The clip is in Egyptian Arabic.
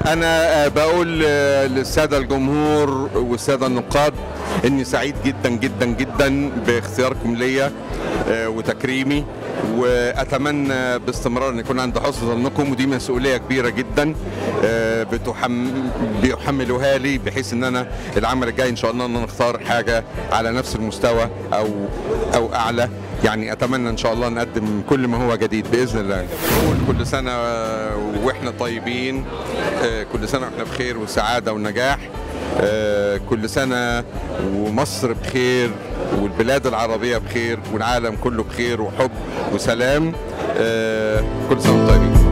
انا آه، بقول آه، للساده الجمهور والساده النقاد اني سعيد جدا جدا جدا باختياركم ليا آه، وتكريمي واتمنى باستمرار ان يكون عند حسن ظنكم ودي مسؤوليه كبيره جدا آه، بتحم... بيحملوها لي بحيث ان انا العمل الجاي ان شاء الله ان أنا نختار حاجه على نفس المستوى او او اعلى يعني اتمنى ان شاء الله نقدم كل ما هو جديد باذن الله نقول كل سنه واحنا طيبين آه، كل سنه واحنا بخير وسعاده ونجاح آه، كل سنه ومصر بخير والبلاد العربيه بخير والعالم كله بخير وحب وسلام آه، كل سنه وانتم طيبين